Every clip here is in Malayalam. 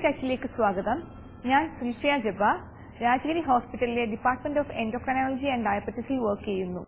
ടച്ചിലേക്ക് സ്വാഗതം ഞാൻ സുൽഫിയ ജബ രാജഗിരി ഹോസ്പിറ്റലിലെ ഡിപ്പാർട്ട്മെന്റ് ഓഫ് എൻഡോക്രൈനോളജി ആൻഡ് ഡയബറ്റിസിൽ വർക്ക് ചെയ്യുന്നു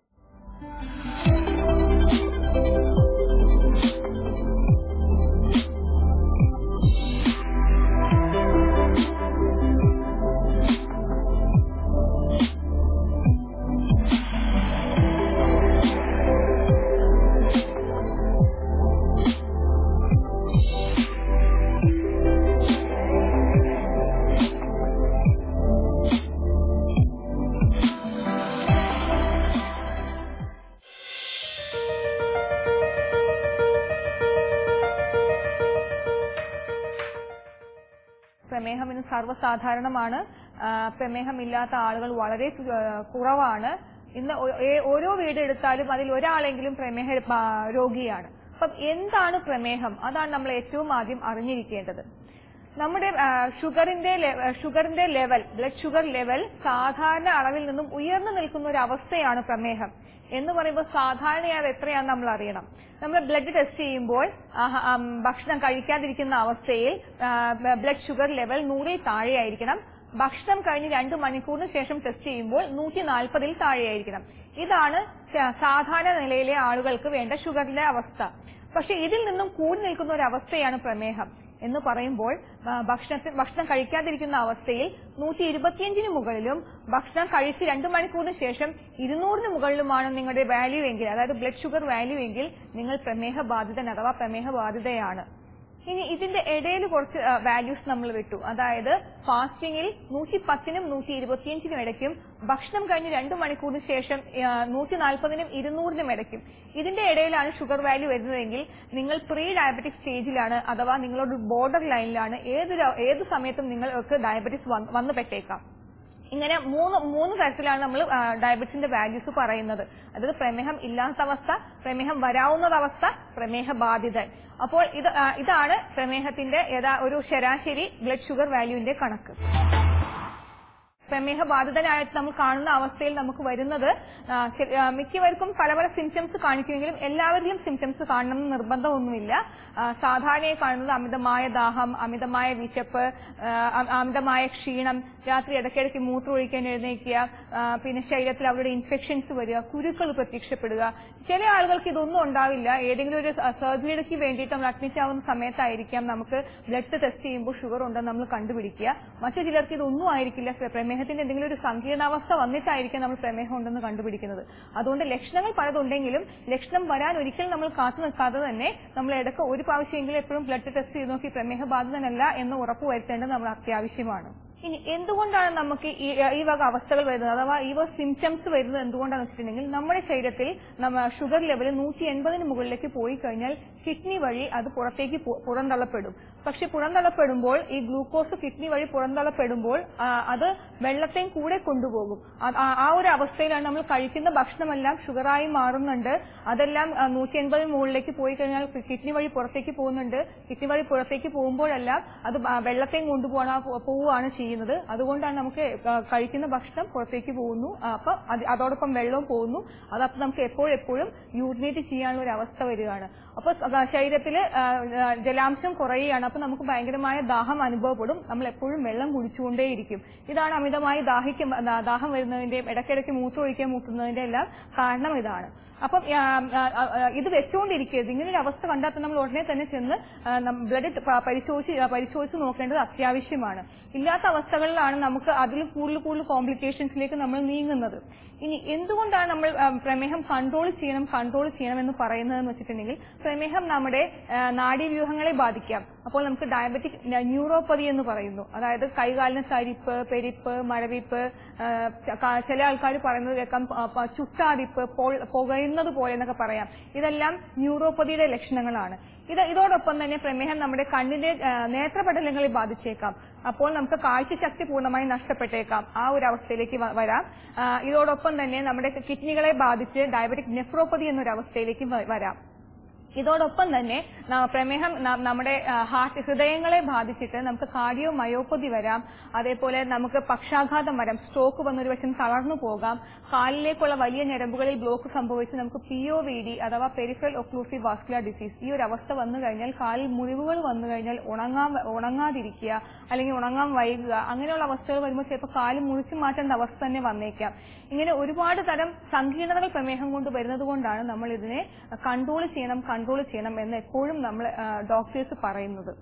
പ്രമേഹം ഇന്ന് സർവ്വസാധാരണമാണ് ആ, പ്രമേഹമില്ലാത്ത ആളുകൾ വളരെ ചു- ആ, കുറവാണ് ഇന്ന് ഓ- ഏ- ഓരോ വീട് എടുത്താലും അതിൽ ഒരാളെങ്കിലും പ്രമേഹ ആ, രോഗിയാണ് അപ്പം എന്താണ് പ്രമേഹം അതാണ് നമ്മൾ ഏറ്റവും ആദ്യം അറിഞ്ഞിരിക്കേണ്ടത് നമ്മുടെ ആ, ഷുഗറിന്റെ ലെ- ആ, ഷുഗറിന്റെ ലെവൽ ബ്ലഡ് ഷുഗർ ലെവൽ സാധാരണ അളവിൽ നിന്നും ഉയർന്നു നിൽക്കുന്ന ഒരു അവസ്ഥയാണ് പ്രമേഹം എന്ന് പറയുമ്പോൾ സാധാരണയായി അത് എത്രയാണെന്ന് നമ്മൾ അറിയണം നമ്മൾ ബ്ലഡ് ടെസ്റ്റ് ചെയ്യുമ്പോൾ ആഹ്, ആം, ഭക്ഷണം കഴിക്കാതിരിക്കുന്ന അവസ്ഥയിൽ ബ്ലഡ് ഷുഗർ ലെവൽ നൂറിൽ താഴെയായിരിക്കണം ഭക്ഷണം കഴിഞ്ഞ് രണ്ട് മണിക്കൂറിന് ശേഷം ടെസ്റ്റ് ചെയ്യുമ്പോൾ നൂറ്റി നാൽപ്പതിൽ താഴെയായിരിക്കണം ഇതാണ് സ- സാധാരണ നിലയിലെ ആളുകൾക്ക് വേണ്ട ഷുഗറിന്റെ അവസ്ഥ പക്ഷെ ഇതിൽ നിന്നും കൂടി നിൽക്കുന്ന ഒരു അവസ്ഥയാണ് പ്രമേഹം എന്ന് പറയുമ്പോൾ ആ, ഭക്ഷണത്തിൽ ഭക്ഷണം കഴിക്കാതിരിക്കുന്ന അവസ്ഥയിൽ നൂറ്റി ഇരുപത്തിയഞ്ചിന് മുകളിലും ഭക്ഷണം കഴിച്ച് രണ്ട് മണിക്കൂറിന് ശേഷം ഇരുന്നൂറിന് മുകളിലുമാണ് നിങ്ങളുടെ വാല്യൂ എങ്കിൽ അതായത് ബ്ലഡ് ഷുഗർ വാല്യൂ എങ്കിൽ നിങ്ങൾ പ്രമേഹ ബാധിതൻ അഥവാ പ്രമേഹ ബാധിതയാണ് ഇനി ഇതിന്റെ ഇടയിൽ കുറച്ച് വാല്യൂസ് നമ്മൾ വിട്ടു അതായത് ഫാസ്റ്റിംഗിൽ നൂറ്റി പത്തിനും നൂറ്റി ഇരുപത്തിയഞ്ചിനും ഇടയ്ക്കും ഭക്ഷണം കഴിഞ്ഞ് രണ്ട് മണിക്കൂറിന് ശേഷം നൂറ്റി നാൽപ്പതിനും ഇരുന്നൂറിനും ഇടയ്ക്കും ഇതിന്റെ ഇടയിലാണ് ഷുഗർ വാല്യൂ വരുന്നതെങ്കിൽ നിങ്ങൾ പ്രീ ഡയബറ്റിക് സ്റ്റേജിലാണ് അഥവാ നിങ്ങളൊരു ബോർഡർ ലൈനിലാണ് ഏതൊരു ഏത് സമയത്തും നിങ്ങൾക്ക് ഡയബറ്റിസ് വന്നു പെട്ടേക്കാം ഇങ്ങനെ മൂന്ന് മൂന്ന് തരത്തിലാണ് നമ്മൾ ഡയബറ്റീസിന്റെ വാല്യൂസ് പറയുന്നത് അതായത് പ്രമേഹം ഇല്ലാത്ത അവസ്ഥ പ്രമേഹം വരാവുന്ന അവസ്ഥ പ്രമേഹ ബാധിതൻ അപ്പോൾ ഇത് ആ, ഇതാണ് പ്രമേഹത്തിന്റെ യഥാ ഒരു ശരാശരി ബ്ലഡ് ഷുഗർ വാല്യൂവിന്റെ കണക്ക് പ്രമേഹ ബാധിതനായിട്ട് നമ്മൾ കാണുന്ന അവസ്ഥയിൽ നമുക്ക് വരുന്നത് ആ, ചെ- ആ, മിക്കവർക്കും പല പല സിംറ്റംസ് കാണിക്കുമെങ്കിലും എല്ലാവരിലും സിംറ്റംസ് കാണണമെന്ന് നിർബന്ധമൊന്നുമില്ല ആ, സാധാരണയായി കാണുന്നത് അമിതമായ ദാഹം അമിതമായ വിശപ്പ് ആ, അ- അമിതമായ ക്ഷീണം രാത്രി ഇടയ്ക്കിടയ്ക്ക് മൂത്രം ഒഴിക്കാൻ എഴുന്നേൽക്കുക ആ, പിന്നെ ശരീരത്തിൽ അവരുടെ ഇൻഫെക്ഷൻസ് വരിക കുരുക്കൾ പ്രത്യക്ഷപ്പെടുക ചില ആളുകൾക്ക് ഇതൊന്നും ഉണ്ടാവില്ല ഏതെങ്കിലും ഒരു സർജറിക്ക് വേണ്ടിയിട്ട് നമ്മൾ അഡ്മിറ്റ് ആവുന്ന സമയത്തായിരിക്കാം നമുക്ക് ബ്ലഡ് ടെസ്റ്റ് ചെയ്യുമ്പോൾ ഷുഗർ ഉണ്ടെന്ന് നമ്മൾ കണ്ടുപിടിക്കുക മറ്റു ചിലർക്ക് ഇതൊന്നും ആയിരിക്കില്ല പ്രമേഹത്തിന്റെ എന്തെങ്കിലും ഒരു സങ്കീർണാവസ്ഥ വന്നിട്ടായിരിക്കാം നമ്മൾ പ്രമേഹം ഉണ്ടെന്ന് കണ്ടുപിടിക്കുന്നത് അതുകൊണ്ട് ലക്ഷണങ്ങൾ പലതുണ്ടെങ്കിലും ലക്ഷണം വരാൻ ഒരിക്കലും നമ്മൾ കാത്തു നിൽക്കാതെ തന്നെ നമ്മൾ ഇടയ്ക്ക് ഒരു പ്രാവശ്യമെങ്കിലും എപ്പോഴും ബ്ലഡ് ടെസ്റ്റ് ചെയ്ത് നോക്കി പ്രമേഹ ബാധിതനല്ല എന്ന് ഉറപ്പുവരുത്തേണ്ടത് നമ്മൾ അത്യാവശ്യമാണ് ഇനി എന്തുകൊണ്ടാണ് നമുക്ക് ഈ ഈ വക അവസ്ഥകൾ വരുന്നത് അഥവാ ഈ വക സിംറ്റംസ് വരുന്നത് എന്തുകൊണ്ടാണെന്ന് വെച്ചിട്ടുണ്ടെങ്കിൽ നമ്മുടെ ശരീരത്തിൽ നമ്മ ഷുഗർ ലെവൽ നൂറ്റി എൺപതിന് മുകളിലേക്ക് പോയി കഴിഞ്ഞാൽ കിഡ്നി വഴി അത് പുറത്തേക്ക് പു- പുറന്തള്ളപ്പെടും പക്ഷെ പുറന്തള്ളപ്പെടുമ്പോൾ ഈ ഗ്ലൂക്കോസ് കിഡ്നി വഴി പുറന്തള്ളപ്പെടുമ്പോൾ ആ, അത് വെള്ളത്തെയും കൂടെ കൊണ്ടുപോകും ആ- ആ- ആ ഒരു അവസ്ഥയിലാണ് നമ്മൾ കഴിക്കുന്ന ഭക്ഷണമെല്ലാം ഷുഗറായി മാറുന്നുണ്ട് അതെല്ലാം നൂറ്റി എൺപതിന് മുകളിലേക്ക് പോയി കഴിഞ്ഞാൽ കിഡ്നി വഴി പുറത്തേക്ക് പോകുന്നുണ്ട് കിഡ്നി വഴി പുറത്തേക്ക് പോകുമ്പോഴെല്ലാം അത് ബ- വെള്ളത്തെയും കൊണ്ടുപോകണ പോവുകയാണ് ചെയ്യുന്നത് അതുകൊണ്ടാണ് നമുക്ക് ആ, കഴിക്കുന്ന ഭക്ഷണം പുറത്തേക്ക് പോകുന്നു ആ, അപ്പൊ അത് അതോടൊപ്പം വെള്ളവും പോകുന്നു അതപ്പോൾ നമുക്ക് എപ്പോഴും എപ്പോഴും യൂറിനേറ്റ് ചെയ്യാനുള്ള ഒരു അവസ്ഥ വരികയാണ് അപ്പൊ ശരീരത്തിൽ ജലാംശം കുറയുകയാണ് അപ്പൊ നമുക്ക് ഭയങ്കരമായ ദാഹം അനുഭവപ്പെടും നമ്മൾ എപ്പോഴും വെള്ളം കുടിച്ചുകൊണ്ടേയിരിക്കും ഇതാണ് അമിതമായി ദാഹിക്കും ദാ- ദാഹം വരുന്നതിന്റെയും ഇടയ്ക്കിടയ്ക്ക് മൂത്രമൊഴിക്കാൻ മുട്ടുന്നതിന്റെ എല്ലാം കാരണം ഇതാണ് അപ്പം ആ, ആ, ആ, ഇത് വെച്ചുകൊണ്ടിരിക്കരുത് ഇങ്ങനെ ഒരു അവസ്ഥ കണ്ടാൽ തന്നെ നമ്മൾ ഉടനെ തന്നെ ചെന്ന് ബ്ലഡ് പരിശോധിച്ച് ആ, പരിശോധിച്ച് നോക്കേണ്ടത് അത്യാവശ്യമാണ് ഇല്ലാത്ത അവസ്ഥകളിലാണ് നമുക്ക് അതിൽ കൂടുതൽ കൂടുതൽ കോംപ്ലിക്കേഷൻസിലേക്ക് നമ്മൾ നീങ്ങുന്നത് ഇനി എന്തുകൊണ്ടാണ് നമ്മൾ ആ, പ്രമേഹം കൺട്രോൾ ചെയ്യണം കൺട്രോൾ ചെയ്യണം എന്ന് പറയുന്നതെന്ന് വെച്ചിട്ടുണ്ടെങ്കിൽ പ്രമേഹം നമ്മുടെ ആ, നാഡീവ്യൂഹങ്ങളെ ബാധിക്കാം അപ്പോൾ നമുക്ക് ഡയബറ്റിക് ന്യൂറോപ്പതി എന്ന് പറയുന്നു അതായത് കൈകാലിന് തരിപ്പ് പെരിപ്പ് മരവിപ്പ് ആ, ക- ചില ആൾക്കാർ പറയുന്നത് കേൾക്കാം പ- പ- ചുട്ടാതിപ്പ് പൊ- പുകയുന്നത് പോലെ എന്നൊക്കെ പറയാം ഇതെല്ലാം ന്യൂറോപ്പതിയുടെ ലക്ഷണങ്ങളാണ് ഇത് ഇതോടൊപ്പം തന്നെ പ്രമേഹം നമ്മുടെ കണ്ണിന്റെ ആ, നേത്രപടലങ്ങളെ ബാധിച്ചേക്കാം അപ്പോൾ നമുക്ക് കാഴ്ചശക്തി പൂർണ്ണമായി നഷ്ടപ്പെട്ടേക്കാം ആ ഒരു അവസ്ഥയിലേക്ക് വ- വരാം ആ, ഇതോടൊപ്പം തന്നെ നമ്മുടെ കിഡ്നികളെ ബാധിച്ച് ഡയബറ്റിക് നെഫ്രോപ്പതി എന്നൊരു അവസ്ഥയിലേക്ക് വ- വരാം ഇതോടൊപ്പം തന്നെ ന- പ്രമേഹം ന- നമ്മുടെ ആ, ഹാർട്ട് ഹൃദയങ്ങളെ ബാധിച്ചിട്ട് നമുക്ക് കാർഡിയോ മയോപ്പതി വരാം അതേപോലെ നമുക്ക് പക്ഷാഘാതം വരാം സ്ട്രോക്ക് വന്നൊരു വശം തളർന്നു പോകാം കാലിലേക്കുള്ള വലിയ ഞരമ്പുകളിൽ ബ്ലോക്ക് സംഭവിച്ച് നമുക്ക് പി ഒ വി ഡി അഥവാ പെരിഫറൽ ഒക്ലൂസീവ് വാസ്കുലർ ഡിസീസ് ഈ ഒരു അവസ്ഥ വന്നു കഴിഞ്ഞാൽ കാലിൽ മുറിവുകൾ വന്നു കഴിഞ്ഞാൽ ഉണങ്ങാൻ ഉണങ്ങാതിരിക്കുക അല്ലെങ്കിൽ ഉണങ്ങാൻ വൈകുക അങ്ങനെയുള്ള അവസ്ഥകൾ വരുമ്പോൾ ചിലപ്പോൾ കാല് മുറിച്ചു മാറ്റേണ്ട അവസ്ഥ തന്നെ വന്നേക്കാം ഇങ്ങനെ ഒരുപാട് തരം സങ്കീർണതകൾ പ്രമേഹം കൊണ്ട് വരുന്നത് കൊണ്ടാണ് നമ്മൾ ഇതിനെ കൺട്രോൾ ചെയ്യണം കൺട്രോൾ ചെയ്യണം എന്ന് എപ്പോഴും നമ്മൾ ഡോക്ടേഴ്സ് പറയുന്നത്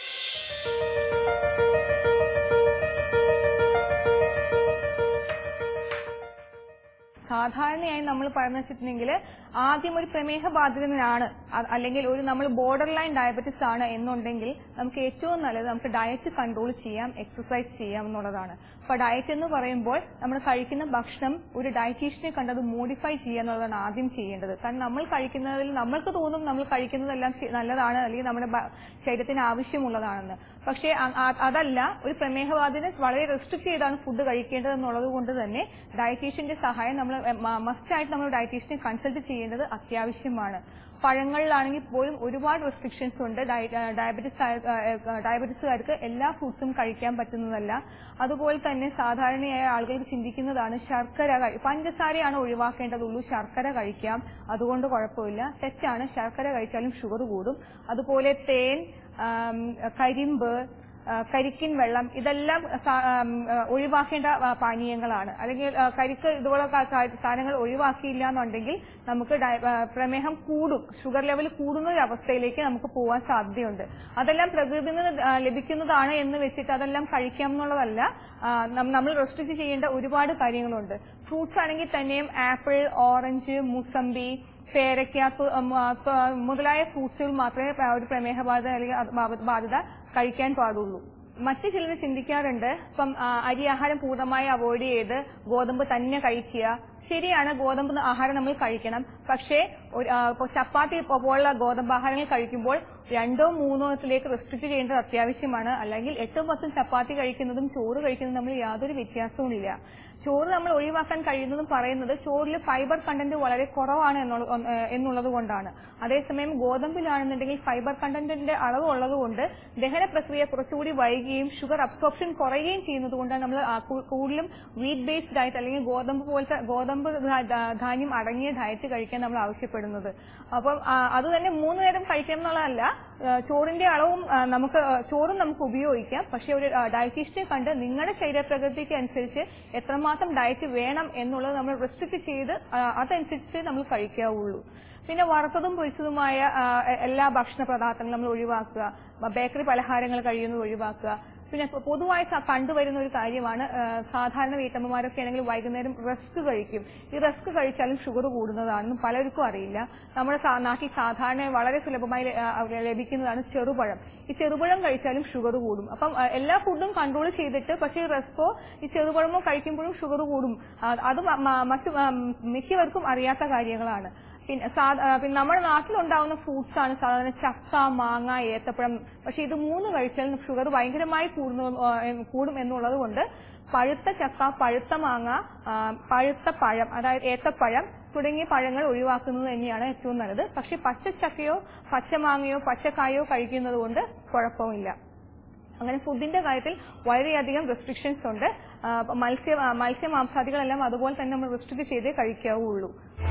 സാധാരണയായി നമ്മൾ പറഞ്ഞു വെച്ചിട്ടുണ്ടെങ്കിൽ ആദ്യം ഒരു പ്രമേഹ ബാധിതനാണ് അ- അല്ലെങ്കിൽ ഒരു നമ്മൾ ബോർഡർ ലൈൻ ഡയബറ്റിസ് ആണ് എന്നുണ്ടെങ്കിൽ നമുക്ക് ഏറ്റവും നല്ലത് നമുക്ക് ഡയറ്റ് കൺട്രോൾ ചെയ്യാം എക്സസൈസ് ചെയ്യാം എന്നുള്ളതാണ് അപ്പൊ ഡയറ്റ് എന്ന് പറയുമ്പോൾ നമ്മൾ കഴിക്കുന്ന ഭക്ഷണം ഒരു ഡയറ്റീഷ്യനെ കണ്ടത് മോഡിഫൈ ചെയ്യുക എന്നുള്ളതാണ് ആദ്യം ചെയ്യേണ്ടത് കാരണം നമ്മൾ കഴിക്കുന്നതിൽ നമ്മൾക്ക് തോന്നും നമ്മൾ കഴിക്കുന്നതെല്ലാം ശ- നല്ലതാണ് അല്ലെങ്കിൽ നമ്മുടെ ബ- ശരീരത്തിന് ആവശ്യമുള്ളതാണെന്ന് പക്ഷേ അ- അ- അതല്ല ഒരു പ്രമേഹബാധിതന് വളരെ റെസ്ട്രിക്ട് ചെയ്താണ് ഫുഡ് കഴിക്കേണ്ടത് എന്നുള്ളത് കൊണ്ട് തന്നെ ഡയറ്റീഷ്യന്റെ സഹായം നമ്മൾ മസ്റ്റ് ആയിട്ട് നമ്മൾ ഡയറ്റീഷ്യനെ കൺസൾട്ട് ചെയ്യേണ്ടത് അത്യാവശ്യമാണ് പഴങ്ങളിലാണെങ്കിൽ പോലും ഒരുപാട് റെസ്ട്രിക്ഷൻസ് ഉണ്ട് ഡയബറ്റിസ് ഡയബറ്റിസുകാർക്ക് എല്ലാ ഫ്രൂട്ട്സും കഴിക്കാൻ പറ്റുന്നതല്ല അതുപോലെ തന്നെ സാധാരണയായ ആളുകൾ ചിന്തിക്കുന്നതാണ് ശർക്കര കഴി- പഞ്ചസാരയാണ് ഒഴിവാക്കേണ്ടതുള്ളൂ ശർക്കര കഴിക്കാം അതുകൊണ്ട് കുഴപ്പമില്ല തെറ്റാണ് ശർക്കര കഴിച്ചാലും ഷുഗർ കൂടും അതുപോലെ തേൻ ആം, കരിമ്പ് ആ, കരിക്കിൻ വെള്ളം ഇതെല്ലാം സ- ആം, ആ, ഒഴിവാക്കേണ്ട ആ, പാനീയങ്ങളാണ് അല്ലെങ്കിൽ ആ, കരിക്ക് ഇതുപോലെ ക- ക- സാധനങ്ങൾ ഒഴിവാക്കിയില്ല എന്നുണ്ടെങ്കിൽ നമുക്ക് ഡയ- ആ, പ്രമേഹം കൂടും ഷുഗർ ലെവൽ കൂടുന്ന ഒരു അവസ്ഥയിലേക്ക് നമുക്ക് പോകാൻ സാധ്യതയുണ്ട് അതെല്ലാം പ്രകൃതിയിൽ നിന്ന് ആ, ലഭിക്കുന്നതാണ് എന്ന് വെച്ചിട്ട് അതെല്ലാം കഴിക്കാം എന്നുള്ളതല്ല ആ, നം- നമ്മൾ റെസ്ട്രിക്ട് ചെയ്യേണ്ട ഒരുപാട് കാര്യങ്ങളുണ്ട് ഫ്രൂട്ട്സ് ആണെങ്കിൽ തന്നെയും ആപ്പിൾ ഓറഞ്ച് മുസമ്പി പേരയ്ക്ക തു- ഉം, ആ, തു- മുതലായ ഫ്രൂട്ട്സുകൾ മാത്രമേ പ- ഒരു പ്രമേഹ ബാധ അല്ലെങ്കിൽ അത് ബാധ- ബാധിത കഴിക്കാൻ പാടുള്ളൂ മറ്റു ചിലർ ചിന്തിക്കാറുണ്ട് ഇപ്പം ആ, അരി ആഹാരം പൂർണ്ണമായി അവോയ്ഡ് ചെയ്ത് ഗോതമ്പ് തന്നെ കഴിക്കുക ശരിയാണ് ഗോതമ്പ് ആഹാരം നമ്മൾ കഴിക്കണം പക്ഷേ ഒരു, ആ, ഇപ്പൊ ചപ്പാത്തി പോ- പോലുള്ള ഗോതമ്പ് ആഹാരങ്ങൾ കഴിക്കുമ്പോൾ രണ്ടോ മൂന്നോ ത്തിലേക്ക് റെസ്ട്രിക്ട് ചെയ്യേണ്ടത് അത്യാവശ്യമാണ് അല്ലെങ്കിൽ എട്ടും പത്തും ചപ്പാത്തി കഴിക്കുന്നതും ചോറ് കഴിക്കുന്നതും തമ്മിൽ യാതൊരു വ്യത്യാസവുമില്ല ചോറ് നമ്മൾ ഒഴിവാക്കാൻ കഴിയുന്നതും പറയുന്നത് ചോറിൽ ഫൈബർ കണ്ടന്റ് വളരെ കുറവാണ് എന്നുള്ള- ഏഹ് എന്നുള്ളത് കൊണ്ടാണ് അതേസമയം ഗോതമ്പിലാണെന്നുണ്ടെങ്കിൽ ഫൈബർ കണ്ടന്റിന്റെ അളവ് ഉള്ളതുകൊണ്ട് ദഹന പ്രക്രിയ കുറച്ചുകൂടി വൈകുകയും ഷുഗർ അബ്സോർപ്ഷൻ കുറയുകയും ചെയ്യുന്നത് കൊണ്ടാണ് നമ്മൾ ആ കൂ- കൂടുതലും വീറ്റ് ബേസ്ഡ് ഡയറ്റ് അല്ലെങ്കിൽ ഗോതമ്പ് പോലത്തെ ഗോതമ്പ് ധാ- ധാ- ധാന്യം അടങ്ങിയ ഡയറ്റ് കഴിക്കാൻ നമ്മൾ ആവശ്യപ്പെടുന്നത് അപ്പം ആ, അത് തന്നെ മൂന്ന് നേരം കഴിക്കണം എന്നുള്ളതല്ല ആ, ചോറിന്റെ അളവും ആ, നമുക്ക് ആ, ചോറും നമുക്ക് ഉപയോഗിക്കാം പക്ഷെ ഒരു ഡയറ്റീഷ്യനെ കണ്ട് നിങ്ങളുടെ ശരീരപ്രകൃതിക്ക് അനുസരിച്ച് എത്രമാത്രം ഡയറ്റ് വേണം എന്നുള്ളത് നമ്മൾ റെസ്ട്രിക്ട് ചെയ്ത് ആ, അതനുസരിച്ച് നമ്മൾ കഴിക്കാവുള്ളൂ പിന്നെ വറുത്തതും പൊരിച്ചതുമായ ആ, എ- എല്ലാ ഭക്ഷണ പദാർത്ഥങ്ങളും നമ്മൾ ഒഴിവാക്കുക ബേക്കറി പലഹാരങ്ങൾ കഴിയുന്നത് ഒഴിവാക്കുക പിന്നെ പൊ- പൊതുവായി സ- കണ്ടുവരുന്ന ഒരു കാര്യമാണ് ആ, സാധാരണ വീട്ടമ്മമാരൊക്കെ ആണെങ്കിൽ വൈകുന്നേരം റസ്ക് കഴിക്കും ഈ റസ്ക് കഴിച്ചാലും ഷുഗർ കൂടുന്നതാണെന്നും പലർക്കും അറിയില്ല നമ്മുടെ സാ- നാട്ടിൽ സാധാരണ വളരെ സുലഭമായി ല- ആ, ലഭിക്കുന്നതാണ് ചെറുപഴം ഈ ചെറുപഴം കഴിച്ചാലും ഷുഗർ കൂടും അപ്പം ആ, എല്ലാ ഫുഡും കൺട്രോൾ ചെയ്തിട്ട് പക്ഷേ റസ്കോ ഈ ചെറുപഴമോ കഴിക്കുമ്പോഴും ഷുഗർ കൂടും ആ, അത് മ- മ- മറ്റു ആ, മിക്കവർക്കും അറിയാത്ത കാര്യങ്ങളാണ് പിന്നെ സാ- ആ, പിന്നെ നമ്മുടെ നാട്ടിലുണ്ടാവുന്ന ഫ്രൂട്ട്സ് ആണ് സാധാരണ ചക്ക മാങ്ങ ഏത്തപ്പഴം പക്ഷെ ഇത് മൂന്ന് കഴിച്ചാൽ ഷുഗർ ഭയങ്കരമായി കൂടുന്നു ആ, എന്ന് കൂടും എന്നുള്ളത് കൊണ്ട് പഴുത്ത ചക്ക പഴുത്ത മാങ്ങ ആ, പഴുത്ത പഴം അതായത് ഏത്തപ്പഴം തുടങ്ങിയ പഴങ്ങൾ ഒഴിവാക്കുന്നത് തന്നെയാണ് ഏറ്റവും നല്ലത് പക്ഷെ പച്ചച്ചക്കയോ പച്ചമാങ്ങയോ പച്ചക്കായോ കഴിക്കുന്നത് കൊണ്ട് കുഴപ്പമില്ല അങ്ങനെ ഫുഡിന്റെ കാര്യത്തിൽ വളരെയധികം റെസ്ട്രിക്ഷൻസ് ഉണ്ട് ആ, അപ്പൊ മത്സ്യ ആ, മത്സ്യമാംസാദികളെല്ലാം അതുപോലെ തന്നെ നമ്മൾ റെസ്ട്രിക്ട് ചെയ്തേ കഴിക്കാവുള്ളൂ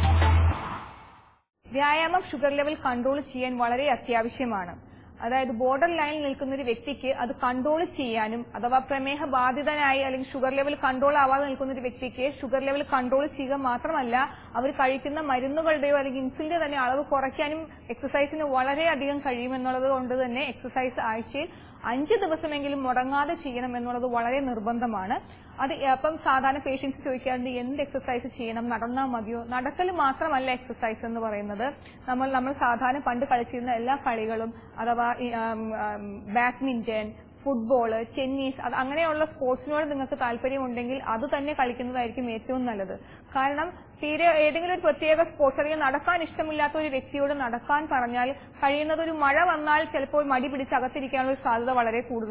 വ്യായാമം ഷുഗർ ലെവൽ കൺട്രോൾ ചെയ്യാൻ വളരെ അത്യാവശ്യമാണ് അതായത് ബോർഡർ ലൈനിൽ നിൽക്കുന്ന ഒരു വ്യക്തിക്ക് അത് കൺട്രോൾ ചെയ്യാനും അഥവാ പ്രമേഹ ബാധിതനായി അല്ലെങ്കിൽ ഷുഗർ ലെവൽ കൺട്രോൾ ആവാതെ നിൽക്കുന്ന ഒരു വ്യക്തിക്ക് ഷുഗർ ലെവൽ കൺട്രോൾ ചെയ്യുക മാത്രമല്ല അവർ കഴിക്കുന്ന മരുന്നുകളുടെയോ അല്ലെങ്കിൽ ഇൻസുലിന്റെ തന്നെ അളവ് കുറയ്ക്കാനും എക്സസൈസിന് വളരെയധികം കഴിയുമെന്നുള്ളത് കൊണ്ട് തന്നെ എക്സസൈസ് ആഴ്ചയിൽ അഞ്ച് ദിവസമെങ്കിലും മുടങ്ങാതെ ചെയ്യണം എന്നുള്ളത് വളരെ നിർബന്ധമാണ് അത് അപ്പം സാധാരണ പേഷ്യൻസ് ചോദിക്കാറുണ്ട് എന്ത് എക്സസൈസ് ചെയ്യണം നടന്നാൽ മതിയോ നടക്കൽ മാത്രമല്ല എക്സസൈസ് എന്ന് പറയുന്നത് നമ്മൾ നമ്മൾ സാധാരണ പണ്ട് കളിച്ചിരുന്ന എല്ലാ കളികളും അഥവാ ഈ, um, um, badminton football tennis അത് അങ്ങനെയുള്ള സ്പോർട്സിനോട് നിങ്ങൾക്ക് താല്പര്യമുണ്ടെങ്കിൽ അത് തന്നെ കളിക്കുന്നതായിരിക്കും ഏറ്റവും നല്ലത് കാരണം തീരെ ഏതെങ്കിലും ഒരു പ്രത്യേക സ്പോർട്സ് അല്ലെങ്കിൽ നടക്കാൻ ഇഷ്ടമില്ലാത്ത ഒരു വ്യക്തിയോട് നടക്കാൻ പറഞ്ഞാൽ കഴിയുന്നത് ഒരു മഴ വന്നാൽ ചിലപ്പോൾ മടി പിടിച്ച് അകത്തിരിക്കാനുള്ള ഒരു സാധ്യത വളരെ കൂടുതലാണ്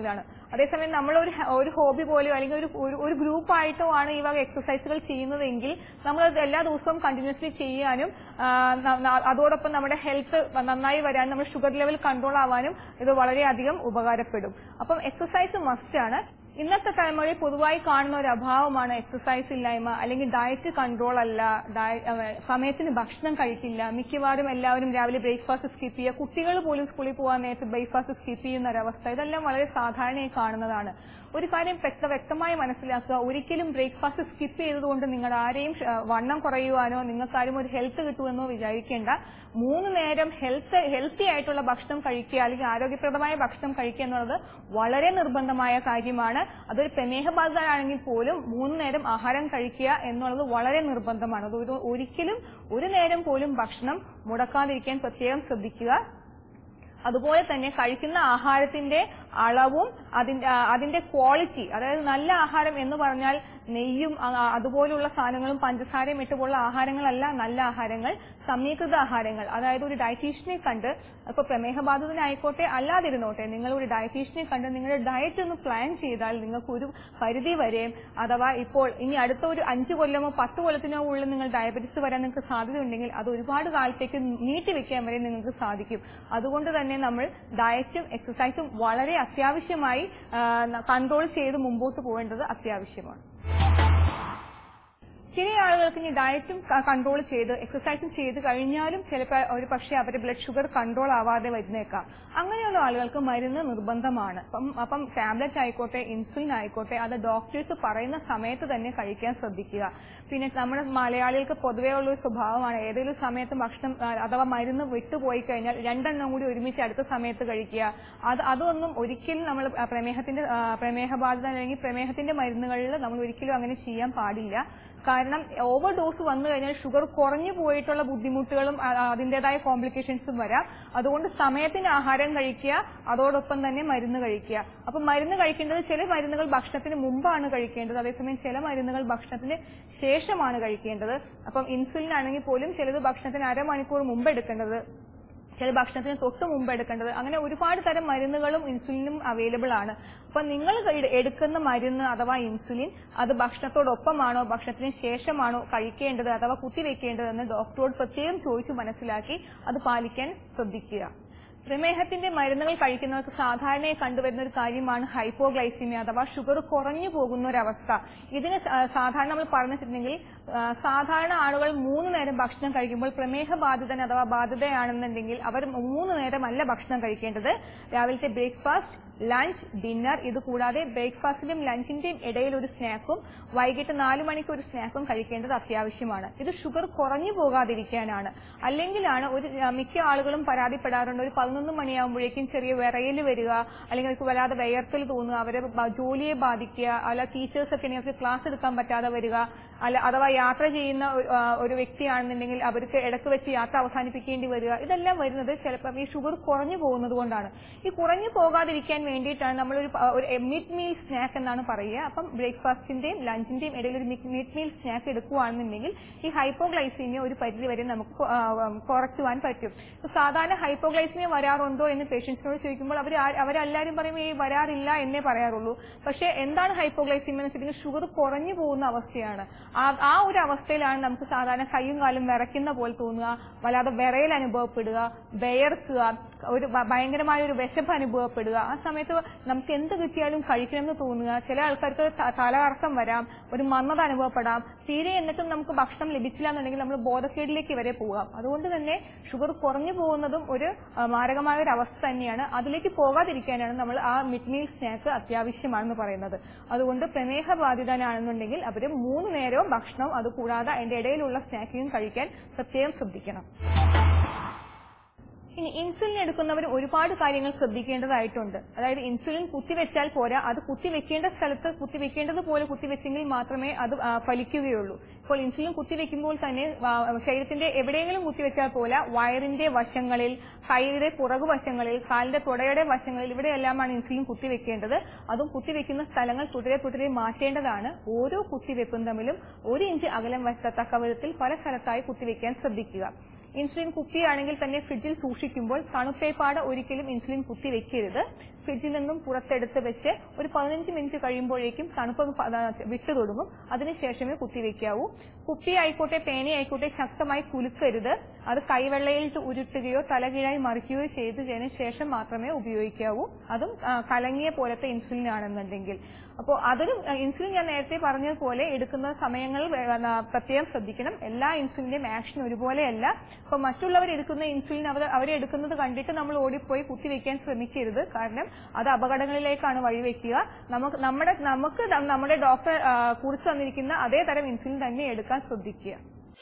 അതേസമയം നമ്മൾ ഒരു ഒരു ഹോബി പോലെയോ അല്ലെങ്കിൽ ഒരു ഒരു- ഒരു ഗ്രൂപ്പായിട്ടോ ആണ് ഈ വക എക്സസൈസുകൾ ചെയ്യുന്നതെങ്കിൽ നമ്മൾ അത് എല്ലാ ദിവസവും കണ്ടിന്യൂസ്ലി ചെയ്യാനും ആ, ന- ന- അതോടൊപ്പം നമ്മുടെ ഹെൽത്ത് നന്നായി വരാനും നമ്മുടെ ഷുഗർ ലെവൽ കൺട്രോൾ ആവാനും ഇത് വളരെയധികം ഉപകാരപ്പെടും അപ്പം എക്സസൈസ് മസ്റ്റ് ആണ് ഇന്നത്തെ തലമുറയിൽ പൊതുവായി കാണുന്ന ഒരു അഭാവമാണ് എക്സസൈസ് ഇല്ലായ്മ അല്ലെങ്കിൽ ഡയറ്റ് കൺട്രോൾ അല്ല ഡയ- ഏഹ് സമയത്തിന് ഭക്ഷണം കഴിക്കില്ല മിക്കവാറും എല്ലാവരും രാവിലെ ബ്രേക്ക്ഫാസ്റ്റ് സ്കിപ്പ് ചെയ്യുക കുട്ടികൾ പോലും സ്കൂളിൽ പോകാൻ നേരത്തെ ബ്രേക്ക്ഫാസ്റ്റ് സ്കിപ്പ് ചെയ്യുന്ന ഒരവസ്ഥ ഇതെല്ലാം വളരെ സാധാരണയായി കാണുന്നതാണ് ഒരു കാര്യം വ്യക്ത വ്യക്തമായി മനസ്സിലാക്കുക ഒരിക്കലും ബ്രേക്ക്ഫാസ്റ്റ് സ്കിപ്പ് ചെയ്തതുകൊണ്ട് നിങ്ങൾ ആരെയും ഷ- വണ്ണം കുറയുവാനോ നിങ്ങൾക്കാരും ഒരു ഹെൽത്ത് കിട്ടുമെന്നോ വിചാരിക്കേണ്ട മൂന്ന് നേരം ഹെൽത്ത് ഹെൽത്തി ആയിട്ടുള്ള ഭക്ഷണം കഴിക്കുക അല്ലെങ്കിൽ ആരോഗ്യപ്രദമായ ഭക്ഷണം കഴിക്കുക എന്നുള്ളത് വളരെ നിർബന്ധമായ കാര്യമാണ് അതൊരു പ്രമേഹ ബാധിതരാണെങ്കിൽ പോലും മൂന്ന് നേരം ആഹാരം കഴിക്കുക എന്നുള്ളത് വളരെ നിർബന്ധമാണ് അത് ഒരു ഒരിക്കലും ഒരു നേരം പോലും ഭക്ഷണം മുടക്കാതിരിക്കാൻ പ്രത്യേകം ശ്രദ്ധിക്കുക അതുപോലെ തന്നെ കഴിക്കുന്ന ആഹാരത്തിന്റെ അളവും അതിന്റെ ആ, അതിന്റെ ക്വാളിറ്റി അതായത് നല്ല ആഹാരം എന്ന് പറഞ്ഞാൽ നെയ്യും ആ, അതുപോലുള്ള സാധനങ്ങളും പഞ്ചസാരയും ഇട്ടുപോലുള്ള ആഹാരങ്ങളല്ല നല്ല ആഹാരങ്ങൾ സമീകൃത ആഹാരങ്ങൾ അതായത് ഒരു ഡയറ്റീഷ്യനെ കണ്ട് ഇപ്പൊ പ്രമേഹബാധിതനായിക്കോട്ടെ അല്ലാതിരുന്നോട്ടെ നിങ്ങൾ ഒരു ഡയറ്റീഷ്യനെ കണ്ട് നിങ്ങളുടെ ഡയറ്റ് ഒന്ന് പ്ലാൻ ചെയ്താൽ നിങ്ങൾക്ക് ഒരു പരിധി വരെ അഥവാ ഇപ്പോൾ ഇനി അടുത്ത ഒരു അഞ്ച് കൊല്ലമോ പത്ത് കൊല്ലത്തിനോ ഉള്ളിൽ നിങ്ങൾ ഡയബറ്റിസ് വരാൻ നിങ്ങൾക്ക് സാധ്യതയുണ്ടെങ്കിൽ അത് ഒരുപാട് കാലത്തേക്ക് നീട്ടിവെക്കാൻ വരെ നിങ്ങൾക്ക് സാധിക്കും അതുകൊണ്ട് തന്നെ നമ്മൾ ഡയറ്റും എക്സസൈസും വളരെ അത്യാവശ്യമായി കൺട്രോൾ ചെയ്ത് മുമ്പോട്ട് പോകേണ്ടത് അത്യാവശ്യമാണ് ചില ആളുകൾക്ക് ഇനി ഡയറ്റും കൺട്രോൾ ചെയ്ത് എക്സസൈസും ചെയ്ത് കഴിഞ്ഞാലും ചിലപ്പോൾ ഒരു പക്ഷേ അവരുടെ ബ്ലഡ് ഷുഗർ കൺട്രോൾ ആവാതെ വരുന്നേക്കാം അങ്ങനെയുള്ള ആളുകൾക്ക് മരുന്ന് നിർബന്ധമാണ് അപ്പം അപ്പം ടാബ്ലറ്റ് ആയിക്കോട്ടെ ഇൻസുലിൻ ആയിക്കോട്ടെ അത് ഡോക്ടേഴ്സ് പറയുന്ന സമയത്ത് തന്നെ കഴിക്കാൻ ശ്രദ്ധിക്കുക പിന്നെ നമ്മുടെ മലയാളികൾക്ക് പൊതുവേ ഉള്ള ഒരു സ്വഭാവമാണ് ഏതെങ്കിലും സമയത്ത് ഭക്ഷണം ആ, അഥവാ മരുന്ന് വിട്ടുപോയി കഴിഞ്ഞാൽ രണ്ടെണ്ണം കൂടി ഒരുമിച്ച് അടുത്ത സമയത്ത് കഴിക്കുക അത് അതൊന്നും ഒരിക്കലും നമ്മൾ ആ, പ്രമേഹത്തിന്റെ ആ, പ്രമേഹബാധിത അല്ലെങ്കിൽ പ്രമേഹത്തിന്റെ മരുന്നുകളിൽ നമ്മൾ ഒരിക്കലും അങ്ങനെ ചെയ്യാൻ പാടില്ല കാരണം ഓവർ ഡോസ് വന്നു കഴിഞ്ഞാൽ ഷുഗർ കുറഞ്ഞു പോയിട്ടുള്ള ബുദ്ധിമുട്ടുകളും അ- അതിന്റേതായ കോംപ്ലിക്കേഷൻസും വരാം അതുകൊണ്ട് സമയത്തിന് ആഹാരം കഴിക്കുക അതോടൊപ്പം തന്നെ മരുന്ന് കഴിക്കുക അപ്പൊ മരുന്ന് കഴിക്കേണ്ടത് ചില മരുന്നുകൾ ഭക്ഷണത്തിന് മുമ്പാണ് കഴിക്കേണ്ടത് അതേസമയം ചില മരുന്നുകൾ ഭക്ഷണത്തിന് ശേഷമാണ് കഴിക്കേണ്ടത് അപ്പം ഇൻസുലിൻ ആണെങ്കിൽ പോലും ചിലത് ഭക്ഷണത്തിന് അരമണിക്കൂർ മുമ്പ് എടുക്കേണ്ടത് ചില ഭക്ഷണത്തിന് തൊട്ട് മുമ്പ് എടുക്കേണ്ടത് അങ്ങനെ ഒരുപാട് തരം മരുന്നുകളും ഇൻസുലിനും അവൈലബിൾ ആണ് അപ്പൊ നിങ്ങൾ എട്- എടുക്കുന്ന മരുന്ന് അഥവാ ഇൻസുലിൻ അത് ഭക്ഷണത്തോടൊപ്പമാണോ ഭക്ഷണത്തിന് ശേഷമാണോ കഴിക്കേണ്ടത് അഥവാ കുത്തിവെക്കേണ്ടതെന്ന് ഡോക്ടറോട് പ്രത്യേകം ചോദിച്ചു മനസ്സിലാക്കി അത് പാലിക്കാൻ ശ്രദ്ധിക്കുക പ്രമേഹത്തിന്റെ മരുന്നുകൾ കഴിക്കുന്നവർക്ക് സാധാരണയായി കണ്ടുവരുന്ന ഒരു കാര്യമാണ് ഹൈപ്പോഗ്ലൈസിമിയ അഥവാ ഷുഗർ കുറഞ്ഞു പോകുന്ന ഒരവസ്ഥ ഇതിന് സ- സാധാരണ നമ്മൾ പറഞ്ഞിട്ടുണ്ടെങ്കിൽ ആ, സാധാരണ ആളുകൾ മൂന്ന് നേരം ഭക്ഷണം കഴിക്കുമ്പോൾ പ്രമേഹ ബാധിതൻ അഥവാ ബാധിതയാണെന്നുണ്ടെങ്കിൽ അവർ മൂന്ന് നേരമല്ല ഭക്ഷണം കഴിക്കേണ്ടത് രാവിലത്തെ ബ്രേക്ക്ഫാസ്റ്റ് ലഞ്ച് ഡിന്നർ ഇത് കൂടാതെ ബ്രേക്ക്ഫാസ്റ്റിന്റെയും ലഞ്ചിന്റെയും ഇടയിൽ ഒരു സ്നാക്കും വൈകിട്ട് നാലു മണിക്ക് ഒരു സ്നാക്കും കഴിക്കേണ്ടത് അത്യാവശ്യമാണ് ഇത് ഷുഗർ കുറഞ്ഞു പോകാതിരിക്കാനാണ് അല്ലെങ്കിലാണ് ഒരു ആ, മിക്ക ആളുകളും പരാതിപ്പെടാറുണ്ട് ഒരു പതിനൊന്ന് മണിയാകുമ്പോഴേക്കും ചെറിയ വിറയൽ വരിക അല്ലെങ്കിൽ അവർക്ക് വല്ലാതെ വിയർക്കൽ തോന്നുക അവരെ ബ- ജോലിയെ ബാധിക്കുക അല്ല ടീച്ചേഴ്സ് ഒക്കെ അവർക്ക് ക്ലാസ് എടുക്കാൻ പറ്റാതെ വരിക അല്ല അഥവാ യാത്ര ചെയ്യുന്ന ഒരു, ആ, ഒരു വ്യക്തിയാണെന്നുണ്ടെങ്കിൽ അവർക്ക് ഇടക്ക് വെച്ച് യാത്ര അവസാനിപ്പിക്കേണ്ടി വരിക ഇതെല്ലാം വരുന്നത് ചിലപ്പോൾ ഈ ഷുഗർ കുറഞ്ഞു പോകുന്നത് കൊണ്ടാണ് ഈ കുറഞ്ഞു പോകാതിരിക്കാൻ വേണ്ടിയിട്ടാണ് നമ്മൾ ഒരു ഒരു മിഡ് മീൽ സ്നാക്ക് എന്നാണ് പറയുക അപ്പം ബ്രേക്ക്ഫാസ്റ്റിന്റെയും ലഞ്ചിന്റെയും ഇടയിൽ ഒരു മിഡ് മീൽ സ്നാക്ക് എടുക്കുകയാണെന്നുണ്ടെങ്കിൽ ഈ ഹൈപ്പോഗ്ലൈസീമിയ ഒരു പരിധി വരെ നമുക്ക് കൊ- ആ, ഉം, കുറയ്ക്കുവാൻ പറ്റും ഇപ്പൊ സാധാരണ ഹൈപ്പോഗ്ലൈസീമിയ വരാറുണ്ടോ എന്ന് പേഷ്യൻസിനോട് ചോദിക്കുമ്പോൾ അവർ അവരെല്ലാവരും പറയും ഈ വരാറില്ല എന്നേ പറയാറുള്ളൂ പക്ഷേ എന്താണ് ഹൈപ്പോഗ്ലൈസീമിയ എന്ന് വെച്ചിട്ടുണ്ടെങ്കിൽ ഷുഗർ കുറഞ്ഞു പോകുന്ന അവസ്ഥയാണ് ആ ആ ഒരു അവസ്ഥയിലാണ് നമുക്ക് സാധാരണ കൈയും കാലും വിറയ്ക്കുന്ന പോലെ തോന്നുക വല്ലാതെ വിറയൽ അനുഭവപ്പെടുക വിയർക്കുക ഒരു ഭ- ഭയങ്കരമായ ഒരു വിശപ്പ് അനുഭവപ്പെടുക ആ സമയത്ത് നമുക്ക് എന്ത് കിട്ടിയാലും കഴിക്കണമെന്ന് തോന്നുക ചില ആൾക്കാർക്ക് ത- തലകറക്കം വരാം ഒരു മന്ദത അനുഭവപ്പെടാം തീരെ എന്നിട്ടും നമുക്ക് ഭക്ഷണം ലഭിച്ചില്ല എന്നുണ്ടെങ്കിൽ നമ്മൾ ബോധക്കേടിലേക്ക് വരെ പോകാം അതുകൊണ്ട് തന്നെ ഷുഗർ കുറഞ്ഞു പോകുന്നതും ഒരു ആ, മാരകമായ ഒരു അവസ്ഥ തന്നെയാണ് അതിലേക്ക് പോകാതിരിക്കാനാണ് നമ്മൾ ആ മിഡ് മീൽ സ്നാക്ക് അത്യാവശ്യമാണെന്ന് പറയുന്നത് അതുകൊണ്ട് പ്രമേഹ ബാധിതനാണെന്നുണ്ടെങ്കിൽ അവർ മൂന്ന് നേരവും ഭക്ഷണം അതുകൂടാതെ അതിന്റെ ഇടയിലുള്ള സ്നാക്കിങ്ങും കഴിക്കാൻ പ്രത്യേകം ശ്രദ്ധിക്കണം ഇനി ഇൻസുലിൻ എടുക്കുന്നവർ ഒരുപാട് കാര്യങ്ങൾ ശ്രദ്ധിക്കേണ്ടതായിട്ടുണ്ട് അതായത് ഇൻസുലിൻ കുത്തിവെച്ചാൽ പോരാ അത് കുത്തിവെക്കേണ്ട സ്ഥലത്ത് കുത്തിവെക്കേണ്ടതുപോലെ കുത്തിവെച്ചെങ്കിൽ മാത്രമേ അത് ആ, ഫലിക്കുകയുള്ളൂ ഇപ്പോൾ ഇൻസുലിൻ കുത്തിവെക്കുമ്പോൾ തന്നെ ആ, ശരീരത്തിന്റെ എവിടെയെങ്കിലും കുത്തിവെച്ചാൽ പോലെ വയറിന്റെ വശങ്ങളിൽ കൈയുടെ പുറകുവശങ്ങളിൽ കാലിന്റെ തുടയുടെ വശങ്ങളിൽ ഇവിടെയെല്ലാമാണ് ഇൻസുലിൻ കുത്തിവെക്കേണ്ടത് അതും കുത്തിവെക്കുന്ന സ്ഥലങ്ങൾ തുടരെ തുടരെ മാറ്റേണ്ടതാണ് ഓരോ കുത്തിവെപ്പും തമ്മിലും ഒരു ഇഞ്ച് അകലം വശത്തക്ക വിധത്തിൽ പല സ്ഥലത്തായി കുത്തിവെക്കാൻ ശ്രദ്ധിക്കുക ഇൻസുലിൻ കുപ്പിയാണെങ്കിൽ തന്നെ ഫ്രിഡ്ജിൽ സൂക്ഷിക്കുമ്പോൾ തണുപ്പേപ്പാട് ഒരിക്കലും ഇൻസുലിൻ കുത്തിവെക്കരുത് ഫ്രിഡ്ജിൽ നിന്നും പുറത്തെടുത്ത് വെച്ച് ഒരു പതിനഞ്ച് മിനിറ്റ് കഴിയുമ്പോഴേക്കും തണുപ്പ് പ- ആ, വിട്ടു തുടങ്ങും അതിനുശേഷമേ കുത്തിവെക്കാവൂ കുപ്പി ആയിക്കോട്ടെ പേന ആയിക്കോട്ടെ ശക്തമായി കുലുക്കരുത് അത് കൈവെള്ളയിൽ ഉരുട്ടുകയോ തലകീഴായി മറിക്കുകയോ ചെയ്തതിനു ശേഷം മാത്രമേ ഉപയോഗിക്കാവൂ അതും ആ, കലങ്ങിയ പോലത്തെ ഇൻസുലിൻ ആണെന്നുണ്ടെങ്കിൽ അപ്പോൾ അതൊരു ആ, ഇൻസുലിൻ ഞാൻ നേരത്തെ പറഞ്ഞതുപോലെ എടുക്കുന്ന സമയങ്ങൾ വേ- ആ, പ്രത്യേകം ശ്രദ്ധിക്കണം എല്ലാ ഇൻസുലിന്റെയും ആക്ഷൻ ഒരുപോലെയല്ല അപ്പൊ മറ്റുള്ളവർ എടുക്കുന്ന ഇൻസുലിൻ അവർ അവരെ എടുക്കുന്നത് കണ്ടിട്ട് നമ്മൾ ഓടിപ്പോയി കുത്തിവെക്കാൻ ശ്രമിക്കരുത് കാരണം അത് അപകടങ്ങളിലേക്കാണ് വഴിവെക്കുക നമുക്ക് നമ്മുടെ നമുക്ക് ന- നമ്മുടെ ഡോക്ടർ ആ, കുറിച്ച് തന്നിരിക്കുന്ന അതേ തരം ഇൻസുലിൻ തന്നെ എടുക്കാൻ ശ്രദ്ധിക്കുക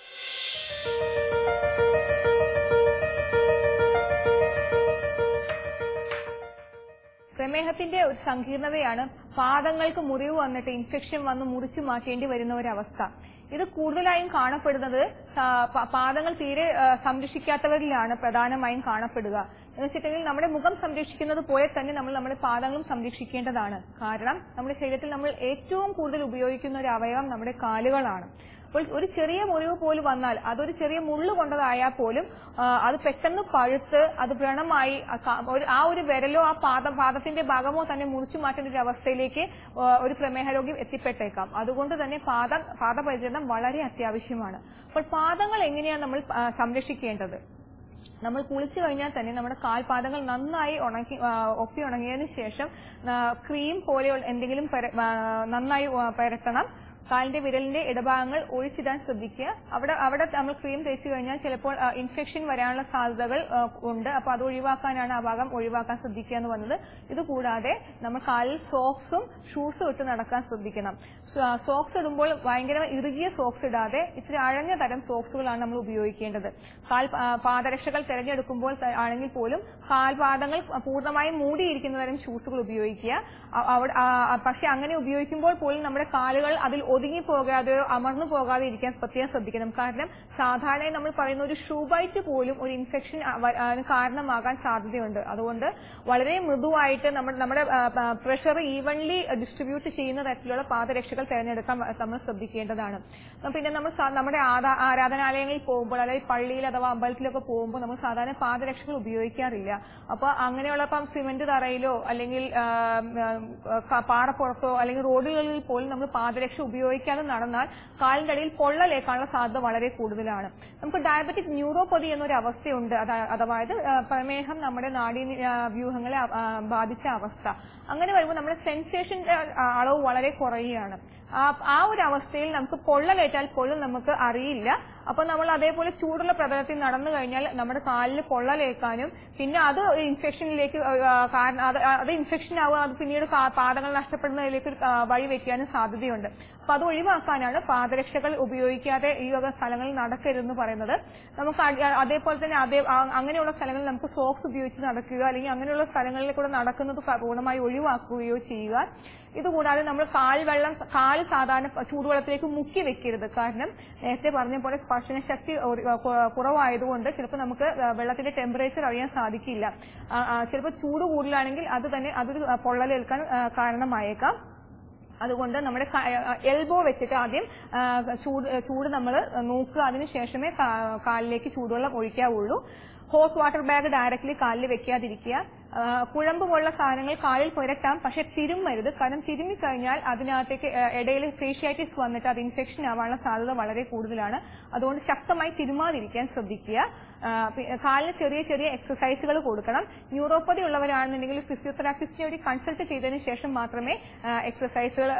പ്രമേഹത്തിന്റെ ഒരു സങ്കീർണതയാണ് പാദങ്ങൾക്ക് മുറിവ് വന്നിട്ട് ഇൻഫെക്ഷൻ വന്ന് മുറിച്ചു മാറ്റേണ്ടി വരുന്ന ഒരവസ്ഥ ഇത് കൂടുതലായും കാണപ്പെടുന്നത് സാ- പ- പാദങ്ങൾ തീരെ ആ, സംരക്ഷിക്കാത്തവരിലാണ് പ്രധാനമായും കാണപ്പെടുക എന്ന് വെച്ചിട്ടുണ്ടെങ്കിൽ നമ്മുടെ മുഖം സംരക്ഷിക്കുന്നത് പോലെ തന്നെ നമ്മൾ നമ്മുടെ പാദങ്ങളും സംരക്ഷിക്കേണ്ടതാണ് കാരണം നമ്മുടെ ശരീരത്തിൽ നമ്മൾ ഏറ്റവും കൂടുതൽ ഉപയോഗിക്കുന്ന ഒരു അവയവം നമ്മുടെ കാലുകളാണ് അപ്പോൾ ഒരു ചെറിയ മുറിവ് പോലും വന്നാൽ അതൊരു ചെറിയ മുള്ളു കൊണ്ടതായാൽ പോലും ആ, അത് പെട്ടെന്ന് പഴുത്ത് അത് വ്രണമായി ആ കാ- ഒരു- ആ ഒരു വിരലോ ആ പാദം പാദത്തിന്റെ ഭാഗമോ തന്നെ മുറിച്ചു മാറ്റേണ്ട ഒരു അവസ്ഥയിലേക്ക് ആ, ഒരു പ്രമേഹ രോഗി എത്തിപ്പെട്ടേക്കാം അതുകൊണ്ട് തന്നെ പാദ പാദപരിചരണം വളരെ അത്യാവശ്യമാണ് അപ്പോൾ പാദങ്ങൾ എങ്ങനെയാണ് നമ്മൾ ആ, സംരക്ഷിക്കേണ്ടത് നമ്മൾ കുളിച്ചു കഴിഞ്ഞാൽ തന്നെ നമ്മുടെ കാൽപാദങ്ങൾ നന്നായി ഉണക്കി ആ, ഒപ്പി ഉണങ്ങിയതിനു ശേഷം ആ, ക്രീം പോലെയുള്ള എന്തെങ്കിലും പെര- ആ, നന്നായി ആ, പുരട്ടണം കാലിന്റെ വിരലിന്റെ ഇടഭാഗങ്ങൾ ഒഴിച്ചിടാൻ ശ്രദ്ധിക്കുക അവിടെ അവിടെ നമ്മൾ ക്രീം തേച്ച് കഴിഞ്ഞാൽ ചിലപ്പോൾ ഇൻഫെക്ഷൻ വരാനുള്ള സാധ്യതകൾ ആ, ഉണ്ട് അപ്പൊ അത് ഒഴിവാക്കാനാണ് ആ ഭാഗം ഒഴിവാക്കാൻ ശ്രദ്ധിക്കുക എന്ന് പറഞ്ഞത് ഇത് കൂടാതെ നമ്മൾ കാലിൽ സോക്സും ഷൂസും ഇട്ട് നടക്കാൻ ശ്രദ്ധിക്കണം സോക്സ് ഇടുമ്പോൾ ഭയങ്കര ഇറുകിയ സോക്സ് ഇടാതെ ഇച്ചിരി അഴഞ്ഞ തരം സോക്സുകളാണ് നമ്മൾ ഉപയോഗിക്കേണ്ടത് കാൽ ആ, പാദരക്ഷകൾ തിരഞ്ഞെടുക്കുമ്പോൾ ത- ആണെങ്കിൽ പോലും കാൽപാദങ്ങൾ പൂർണ്ണമായും മൂടിയിരിക്കുന്ന തരം ഷൂസുകൾ ഉപയോഗിക്കുക അ- അവിടെ ആ, ആ, പക്ഷെ അങ്ങനെ ഉപയോഗിക്കുമ്പോൾ പോലും നമ്മുടെ കാലുകൾ അതിൽ ഒതുങ്ങി പോകാതെയോ അമർന്നു പോകാതെ ഇരിക്കാൻ പ്രത്യേകം ശ്രദ്ധിക്കണം കാരണം സാധാരണ നമ്മൾ പറയുന്ന ഒരു ഷൂ ബൈറ്റ് പോലും ഒരു ഇൻഫെക്ഷൻ കാരണമാകാൻ സാധ്യതയുണ്ട് അതുകൊണ്ട് വളരെ മൃദുവായിട്ട് നമ്മുടെ നമ്മുടെ പ്രഷർ ഈവൻലി ഡിസ്ട്രിബ്യൂട്ട് ചെയ്യുന്ന തരത്തിലുള്ള പാദരക്ഷകൾ തിരഞ്ഞെടുക്കാൻ വ- നമ്മൾ ശ്രദ്ധിക്കേണ്ടതാണ് ഉം, പിന്നെ നമ്മൾ സാ- നമ്മുടെ ആരാ- ആരാധനാലയങ്ങളിൽ പോകുമ്പോൾ അല്ലെങ്കിൽ പള്ളിയിൽ അഥവാ അമ്പലത്തിലൊക്കെ പോകുമ്പോൾ നമ്മൾ സാധാരണ പാദരക്ഷകൾ ഉപയോഗിക്കാറില്ല അപ്പൊ അങ്ങനെയുള്ള ഇപ്പം സിമന്റ് തറയിലോ അല്ലെങ്കിൽ ആ, ഉം, ആ, പാറപ്പുറത്തോ അല്ലെങ്കിൽ റോഡുകളിൽ പോലും നമ്മൾ പാദരക്ഷ ഉപയോഗിക്കാതെ നടന്നാൽ കാലിന്റെ അടിയിൽ പൊള്ളലേക്കാനുള്ള സാധ്യത വളരെ കൂടുതലാണ് നമുക്ക് ഡയബറ്റിക് ന്യൂറോപ്പതി എന്നൊരു അവസ്ഥയുണ്ട് അതാ- അതായത് ആ, പ്രമേഹം നമ്മുടെ നാഡീ ആ, വ്യൂഹങ്ങളെ ആ, ബാധിച്ച അവസ്ഥ അങ്ങനെ വരുമ്പോൾ നമ്മുടെ സെൻസേഷന്റെ അളവ് വളരെ കുറയുകയാണ് ആ ആ ഒരു അവസ്ഥയിൽ നമുക്ക് പൊള്ളലേറ്റാൽ പോലും നമുക്ക് അറിയില്ല അപ്പൊ നമ്മൾ അതേപോലെ ചൂടുള്ള പ്രതലത്തിൽ നടന്നു കഴിഞ്ഞാൽ നമ്മുടെ കാലിൽ പൊള്ളലേക്കാനും പിന്നെ അത് ഇൻഫെക്ഷനിലേക്ക് കാരണം അത് അത് ഇൻഫെക്ഷൻ ആവുക അത് പിന്നീട് കാ- പാദങ്ങൾ നഷ്ടപ്പെടുന്നതിലേക്ക് ഒരു, ആ, വഴി വെക്കാനും സാധ്യതയുണ്ട് അപ്പൊ അത് ഒഴിവാക്കാനാണ് പാദരക്ഷകൾ ഉപയോഗിക്കാതെ ഈ വക സ്ഥലങ്ങളിൽ നടക്കരുതെന്ന് പറയുന്നത് നമുക്ക് അടി- അതേപോലെ തന്നെ അതേ ആ- അങ്ങനെയുള്ള സ്ഥലങ്ങളിൽ നമുക്ക് സോക്സ് ഉപയോഗിച്ച് നടക്കുക അല്ലെങ്കിൽ അങ്ങനെയുള്ള സ്ഥലങ്ങളിൽ കൂടെ നടക്കുന്നത് പ- പൂർണ്ണമായി ഒഴിവാക്കുകയോ ചെയ്യുക ഇതുകൂടാതെ നമ്മൾ കാൽ വെള്ളം കാൽ സാധാരണ പ- ചൂടുവെള്ളത്തിലേക്ക് മുക്കി വെക്കരുത് കാരണം നേരത്തെ പറഞ്ഞ പോലെ സ്പർശന ശക്തി ഒരു- കു- കുറവായതുകൊണ്ട് ചിലപ്പോൾ നമുക്ക് ആ, വെള്ളത്തിന്റെ ടെമ്പറേച്ചർ അറിയാൻ സാധിക്കില്ല ആ, ആ, ചിലപ്പോൾ ചൂട് കൂടുതലാണെങ്കിൽ അത് തന്നെ അതൊരു ആ, പൊള്ളലേൽക്കാൻ ആ, കാരണമായേക്കാം അതുകൊണ്ട് നമ്മുടെ എൽബോ വെച്ചിട്ട് ആദ്യം ആ, ചൂട് ചൂട് നമ്മൾ നോക്കുക അതിന് ശേഷമേ കാ- കാലിലേക്ക് ചൂടുവെള്ളം ഒഴിക്കാവുള്ളൂ ഹോട്ട് വാട്ടർ ബാഗ് ഡയറക്റ്റ്ലി കാലിൽ വെക്കാതിരിക്കുക ആ, കുഴമ്പ് പോലുള്ള സാധനങ്ങൾ കാലിൽ പുരട്ടാം പക്ഷെ തിരുമ്മരുത് കാരണം തിരുമ്മി കഴിഞ്ഞാൽ അതിനകത്തേക്ക് ആ, ഇടയിൽ ഫേഷ്യാറ്റിസ് വന്നിട്ട് അത് ഇൻഫെക്ഷൻ ആവാനുള്ള സാധ്യത വളരെ കൂടുതലാണ് അതുകൊണ്ട് ശക്തമായി തിരുമാതിരിക്കാൻ ശ്രദ്ധിക്കുക ആ, പി- കാലിന് ചെറിയ ചെറിയ എക്സസൈസുകൾ കൊടുക്കണം ന്യൂറോപ്പതി ഉള്ളവരാണെന്നുണ്ടെങ്കിൽ ഫിസിയോതെറാപ്പിസ്റ്റിനെ ഒരു കൺസൾട്ട് ചെയ്തതിന് ശേഷം മാത്രമേ എക്സസൈസുകൾ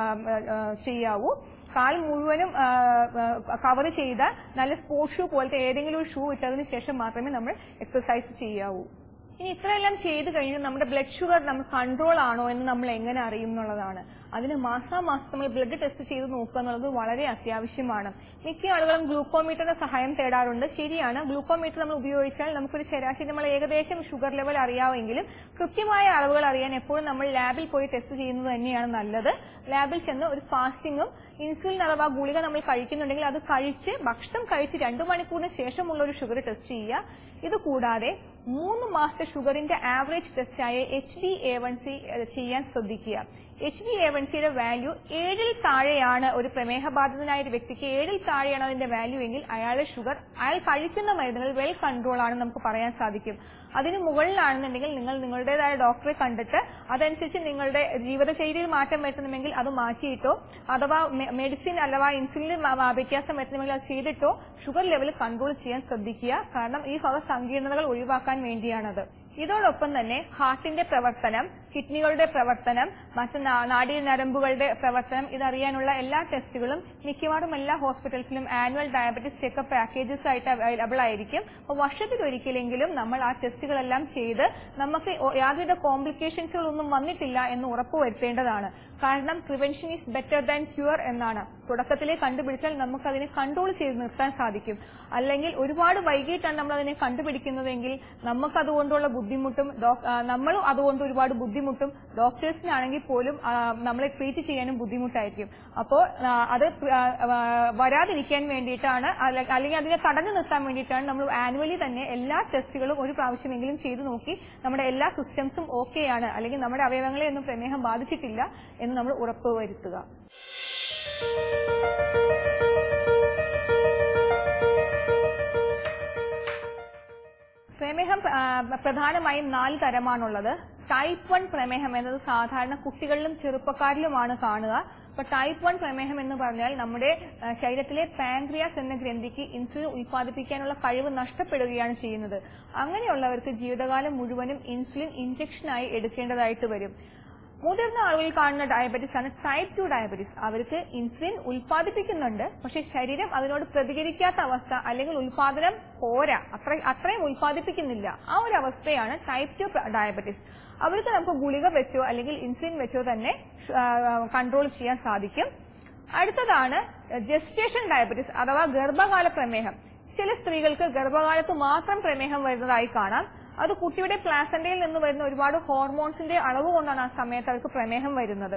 ചെയ്യാവൂ കാൽ മുഴുവനും കവർ ചെയ്ത നല്ല സ്പോർട്സ് ഷൂ പോലത്തെ ഏതെങ്കിലും ഒരു ഷൂ ഇട്ടതിന് ശേഷം മാത്രമേ നമ്മൾ എക്സസൈസ് ചെയ്യാവൂ ഇനി ഇത്രയെല്ലാം ചെയ്ത് കഴിഞ്ഞ് നമ്മുടെ ബ്ലഡ് ഷുഗർ നമ്മൾ കൺട്രോൾ ആണോ എന്ന് നമ്മൾ എങ്ങനെ അറിയും എന്നുള്ളതാണ് അതിന് മാസാമാസം നമ്മൾ ബ്ലഡ് ടെസ്റ്റ് ചെയ്ത് നോക്കുക എന്നുള്ളത് വളരെ അത്യാവശ്യമാണ് മിക്ക ആളുകളും ഗ്ലൂക്കോമീറ്ററിന്റെ സഹായം തേടാറുണ്ട് ശരിയാണ് ഗ്ലൂക്കോമീറ്റർ നമ്മൾ ഉപയോഗിച്ചാൽ നമുക്കൊരു ശരാശരി നമ്മൾ ഏകദേശം ഷുഗർ ലെവൽ അറിയാമെങ്കിലും കൃത്യമായ അളവുകൾ അറിയാൻ എപ്പോഴും നമ്മൾ ലാബിൽ പോയി ടെസ്റ്റ് ചെയ്യുന്നത് തന്നെയാണ് നല്ലത് ലാബിൽ ചെന്ന് ഒരു ഫാസ്റ്റിങ്ങും ഇൻസുലിൻ അഥവാ ഗുളിക നമ്മൾ കഴിക്കുന്നുണ്ടെങ്കിൽ അത് കഴിച്ച് ഭക്ഷണം കഴിച്ച് രണ്ടു മണിക്കൂറിന് ശേഷമുള്ള ഒരു ഷുഗർ ടെസ്റ്റ് ചെയ്യുക ഇത് കൂടാതെ മൂന്ന് മാസത്തെ ഷുഗറിന്റെ ആവറേജ് ടെസ്റ്റായ H B A one C ചെയ്യാൻ ശ്രദ്ധിക്കുക എച്ച് ബി എ വൺ സിയുടെ വാല്യൂ ഏഴിൽ താഴെയാണ് ഒരു പ്രമേഹ ബാധിതനായ ഒരു വ്യക്തിക്ക് ഏഴിൽ താഴെയാണ് അതിന്റെ വാല്യൂ എങ്കിൽ അയാളുടെ ഷുഗർ അയാൾ കഴിക്കുന്ന മരുന്നുകൾ വെൽ കൺട്രോൾ ആണെന്ന് നമുക്ക് പറയാൻ സാധിക്കും അതിന് മുകളിലാണെന്നുണ്ടെങ്കിൽ നിങ്ങൾ നിങ്ങളുടേതായ ഡോക്ടറെ കണ്ടിട്ട് അതനുസരിച്ച് നിങ്ങളുടെ ജീവിതശൈലിയിൽ മാറ്റം വരുത്തണമെങ്കിൽ അത് മാറ്റിയിട്ടോ അഥവാ മെഡിസിൻ അഥവാ ഇൻസുലിൻ വ്യത്യാസം വരുത്തണമെങ്കിൽ അത് ചെയ്തിട്ടോ ഷുഗർ ലെവൽ കൺട്രോൾ ചെയ്യാൻ ശ്രദ്ധിക്കുക കാരണം ഈ വക സങ്കീർണതകൾ ഒഴിവാക്കാൻ വേണ്ടിയാണത് ഇതോടൊപ്പം തന്നെ ഹാർട്ടിന്റെ പ്രവർത്തനം കിഡ്നികളുടെ പ്രവർത്തനം മറ്റ് നാഡീ നരമ്പുകളുടെ പ്രവർത്തനം ഇതറിയാനുള്ള എല്ലാ ടെസ്റ്റുകളും മിക്കവാറും എല്ലാ ഹോസ്പിറ്റൽസിലും ആനുവൽ ഡയബറ്റിസ് ചെക്കപ്പ് പാക്കേജസ് ആയിട്ട് അവൈലബിൾ ആയിരിക്കും അപ്പോൾ വർഷത്തിൽ ഒരിക്കലെങ്കിലും നമ്മൾ ആ ടെസ്റ്റുകളെല്ലാം ചെയ്ത് നമുക്ക് യാതൊരുവിധ കോംപ്ലിക്കേഷൻസുകളൊന്നും വന്നിട്ടില്ല എന്ന് ഉറപ്പുവരുത്തേണ്ടതാണ് കാരണം prevention is better than cure എന്നാണ് തുടക്കത്തിലെ കണ്ടുപിടിച്ചാൽ നമുക്ക് അതിനെ കൺട്രോൾ ചെയ്ത് നിർത്താൻ സാധിക്കും അല്ലെങ്കിൽ ഒരുപാട് വൈകിട്ടാണ് നമ്മൾ അതിനെ കണ്ടുപിടിക്കുന്നതെങ്കിൽ നമുക്ക് അതുകൊണ്ടുള്ള ബുദ്ധിമുട്ടും നമ്മളും അതുകൊണ്ട് ഒരുപാട് ബുദ്ധിമുട്ടും ഡോക്ടേഴ്സിനാണെങ്കിൽ പോലും നമ്മളെ ട്രീറ്റ് ചെയ്യാനും ബുദ്ധിമുട്ടായിരിക്കും അപ്പോൾ അത് വരാതിരിക്കാൻ വേണ്ടിയിട്ടാണ് അല്ലെങ്കിൽ അതിനെ തടഞ്ഞു നിർത്താൻ വേണ്ടിയിട്ടാണ് നമ്മൾ ആനുവലി തന്നെ എല്ലാ ടെസ്റ്റുകളും ഒരു പ്രാവശ്യമെങ്കിലും ചെയ്തു നോക്കി നമ്മുടെ എല്ലാ സിസ്റ്റംസും ഓക്കെയാണ് അല്ലെങ്കിൽ നമ്മുടെ അവയവങ്ങളെ ഒന്നും പ്രമേഹം ബാധിച്ചിട്ടില്ല എന്ന് നമ്മൾ ഉറപ്പുവരുത്തുക പ്രമേഹം പ്രധാനമായും നാല് തരമാണുള്ളത് ടൈപ്പ് വൺ പ്രമേഹം എന്നത് സാധാരണ കുട്ടികളിലും ചെറുപ്പക്കാരിലുമാണ് കാണുക അപ്പൊ ടൈപ്പ് വൺ പ്രമേഹം എന്ന് പറഞ്ഞാൽ നമ്മുടെ ശരീരത്തിലെ പാൻക്രിയാസ് എന്ന ഗ്രന്ഥിക്ക് ഇൻസുലിൻ ഉൽപ്പാദിപ്പിക്കാനുള്ള കഴിവ് നഷ്ടപ്പെടുകയാണ് ചെയ്യുന്നത് അങ്ങനെയുള്ളവർക്ക് ജീവിതകാലം മുഴുവനും ഇൻസുലിൻ ഇഞ്ചക്ഷനായി എടുക്കേണ്ടതായിട്ട് വരും മുതിർന്ന ആളുകളിൽ കാണുന്ന ഡയബറ്റീസ് ആണ് ടൈപ്പ് ടു ഡയബറ്റീസ് അവർക്ക് ഇൻസുലിൻ ഉൽപ്പാദിപ്പിക്കുന്നുണ്ട് പക്ഷെ ശരീരം അതിനോട് പ്രതികരിക്കാത്ത അവസ്ഥ അല്ലെങ്കിൽ ഉൽപാദനം പോരാ അത്ര അത്രയും ഉൽപ്പാദിപ്പിക്കുന്നില്ല ആ ഒരു അവസ്ഥയാണ് ടൈപ്പ് ടു ഡയബറ്റീസ് അവർക്ക് നമുക്ക് ഗുളിക വെച്ചോ അല്ലെങ്കിൽ ഇൻസുലിൻ വെച്ചോ തന്നെ കൺട്രോൾ ചെയ്യാൻ സാധിക്കും അടുത്തതാണ് ജസ്റ്റേഷൻ ഡയബറ്റീസ് അഥവാ ഗർഭകാല പ്രമേഹം ചില സ്ത്രീകൾക്ക് ഗർഭകാലത്ത് മാത്രം പ്രമേഹം വരുന്നതായി കാണാം അത് കുട്ടിയുടെ പ്ലാസന്റയിൽ നിന്ന് വരുന്ന ഒരുപാട് ഹോർമോൺസിന്റെ അളവ് കൊണ്ടാണ് ആ സമയത്ത് അവർക്ക് പ്രമേഹം വരുന്നത്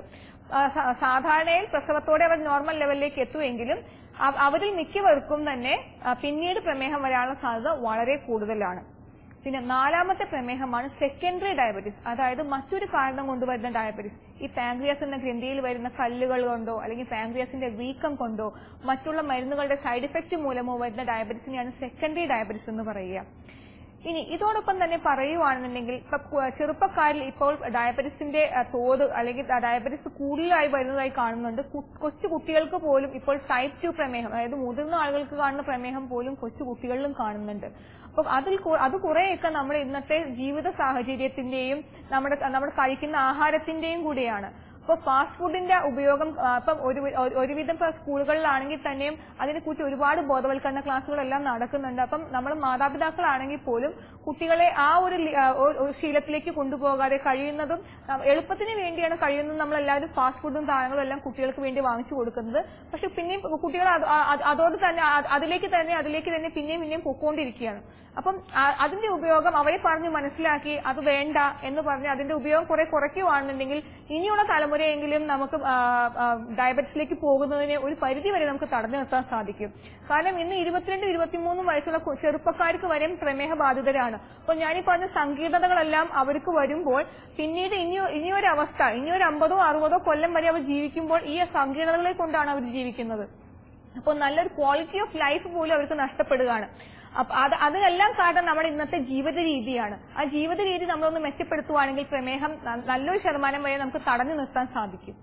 സാധാരണയിൽ പ്രസവത്തോടെ അവർ നോർമൽ ലെവലിലേക്ക് എത്തുമെങ്കിലും അവരിൽ മിക്കവർക്കും തന്നെ പിന്നീട് പ്രമേഹം വരാനുള്ള സാധ്യത വളരെ കൂടുതലാണ് പിന്നെ നാലാമത്തെ പ്രമേഹമാണ് സെക്കൻഡറി ഡയബറ്റീസ് അതായത് മറ്റൊരു കാരണം കൊണ്ട് വരുന്ന ഡയബറ്റീസ് ഈ പാങ്ക്രിയാസ് എന്ന ഗ്രന്ഥിയിൽ വരുന്ന കല്ലുകൾ കൊണ്ടോ അല്ലെങ്കിൽ പാങ്ക്രിയാസിന്റെ വീക്കം കൊണ്ടോ മറ്റുള്ള മരുന്നുകളുടെ സൈഡ് ഇഫക്റ്റ് മൂലമോ വരുന്ന ഡയബറ്റീസിനെയാണ് സെക്കൻഡറി ഡയബറ്റീസ് എന്ന് പറയുക ഇനി ഇതോടൊപ്പം തന്നെ പറയുവാണെന്നുണ്ടെങ്കിൽ ചെറുപ്പക്കാരിൽ ഇപ്പോൾ ഡയബറ്റീസിന്റെ തോത് അല്ലെങ്കിൽ ഡയബറ്റീസ് കൂടുതലായി വരുന്നതായി കാണുന്നുണ്ട് കൊച്ചു കുട്ടികൾക്ക് പോലും ഇപ്പോൾ ടൈപ്പ് ടു പ്രമേഹം അതായത് മുതിർന്ന ആളുകൾക്ക് കാണുന്ന പ്രമേഹം പോലും കൊച്ചു കുട്ടികളിലും കാണുന്നുണ്ട് അപ്പം അതിൽ അത് കുറെയൊക്കെ നമ്മുടെ ഇന്നത്തെ ജീവിത സാഹചര്യത്തിന്റെയും നമ്മുടെ നമ്മൾ കഴിക്കുന്ന ആഹാരത്തിന്റെയും കൂടിയാണ് ഇപ്പൊ ഫാസ്റ്റ് ഫുഡിന്റെ ഉപയോഗം ഇപ്പം ഒരു ഒരുവിധം സ്കൂളുകളിലാണെങ്കിൽ തന്നെയും അതിനെക്കുറിച്ച് ഒരുപാട് ബോധവൽക്കരണ ക്ലാസ്സുകളെല്ലാം നടക്കുന്നുണ്ട് അപ്പം നമ്മൾ മാതാപിതാക്കളാണെങ്കിൽ പോലും കുട്ടികളെ ആ ഒരു ശീലത്തിലേക്ക് കൊണ്ടുപോകാതെ കഴിയുന്നതും എളുപ്പത്തിന് വേണ്ടിയാണ് കഴിയുന്നതും നമ്മൾ എല്ലാവരും ഫാസ്റ്റ് ഫുഡും താരങ്ങളും എല്ലാം കുട്ടികൾക്ക് വേണ്ടി വാങ്ങിച്ചു കൊടുക്കുന്നത് പക്ഷെ പിന്നെയും കുട്ടികൾ അതോട് തന്നെ അതിലേക്ക് തന്നെ അതിലേക്ക് തന്നെ പിന്നെയും പിന്നെയും പൊക്കോണ്ടിരിക്കുകയാണ് അപ്പം അതിന്റെ ഉപയോഗം അവരെ പറഞ്ഞ് മനസ്സിലാക്കി അത് വേണ്ട എന്ന് പറഞ്ഞ് അതിന്റെ ഉപയോഗം കുറെ കുറയ്ക്കുവാണെന്നുണ്ടെങ്കിൽ ഇനിയുള്ള തലമുറയെങ്കിലും നമുക്ക് ഡയബറ്റിസിലേക്ക് പോകുന്നതിനെ ഒരു പരിധി വരെ നമുക്ക് തടഞ്ഞു നിർത്താൻ സാധിക്കും കാരണം ഇന്ന് ഇരുപത്തിരണ്ട് ഇരുപത്തിമൂന്ന് വയസ്സുള്ള ചെറുപ്പക്കാർക്ക് വരെ പ്രമേഹ ബാധിതരാണ് അപ്പൊ ഞാനീ പറഞ്ഞ സങ്കീർണതകളെല്ലാം അവർക്ക് വരുമ്പോൾ പിന്നീട് ഇനി ഇനിയൊരു അവസ്ഥ ഇനിയൊരു അമ്പതോ അറുപതോ കൊല്ലം വരെ അവർ ജീവിക്കുമ്പോൾ ഈ സങ്കീർണതകളെ കൊണ്ടാണ് അവർ ജീവിക്കുന്നത് അപ്പോൾ നല്ലൊരു ക്വാളിറ്റി ഓഫ് ലൈഫ് പോലും അവർക്ക് നഷ്ടപ്പെടുകയാണ് അത് അതിനെല്ലാം കാരണം നമ്മുടെ ഇന്നത്തെ ജീവിത രീതിയാണ് ആ ജീവിത രീതി നമ്മളൊന്ന് മെച്ചപ്പെടുത്തുവാണെങ്കിൽ പ്രമേഹം നല്ലൊരു ശതമാനം വരെ നമുക്ക് തടഞ്ഞു നിർത്താൻ സാധിക്കും